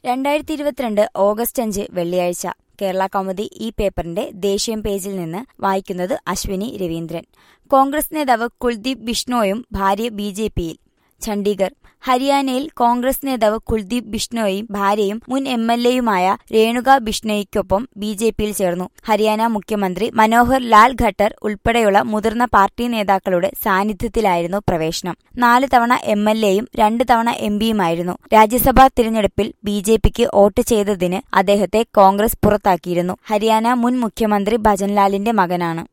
രണ്ടായിരത്തി ഇരുപത്തിരണ്ട് ഓഗസ്റ്റ് അഞ്ച് വെള്ളിയാഴ്ച കേരള കൗമുദി ഈ പേപ്പറിന്റെ ദേശീയം പേജിൽ നിന്ന് വായിക്കുന്നത് അശ്വിനി രവീന്ദ്രൻ കോൺഗ്രസ് നേതാവ് കുൽദീപ് ബിഷ്ണോയും ഭാര്യ ബി ജെ പിയിൽ ചണ്ഡീഗഡ് ഹരിയാനയിൽ കോൺഗ്രസ് നേതാവ് കുൽദീപ് ബിഷ്ണോയും ഭാര്യയും മുൻ എം എൽ എയുമായ രേണുക ബിഷ്ണോയ്ക്കൊപ്പം ബി ജെ പിയിൽ ചേർന്നു ഹരിയാന മുഖ്യമന്ത്രി മനോഹർ ലാൽ ഖട്ടർ ഉൾപ്പെടെയുള്ള മുതിർന്ന പാർട്ടി നേതാക്കളുടെ സാന്നിധ്യത്തിലായിരുന്നു പ്രവേശനം നാല് തവണ എം എൽ എയും രണ്ട് തവണ എം പിയുമായിരുന്നു രാജ്യസഭാ തിരഞ്ഞെടുപ്പിൽ ബി ജെ പിക്ക് വോട്ട് ചെയ്തതിന് അദ്ദേഹത്തെ കോൺഗ്രസ് പുറത്താക്കിയിരുന്നു ഹരിയാന മുൻ മുഖ്യമന്ത്രി ഭജൻലാലിന്റെ മകനാണ്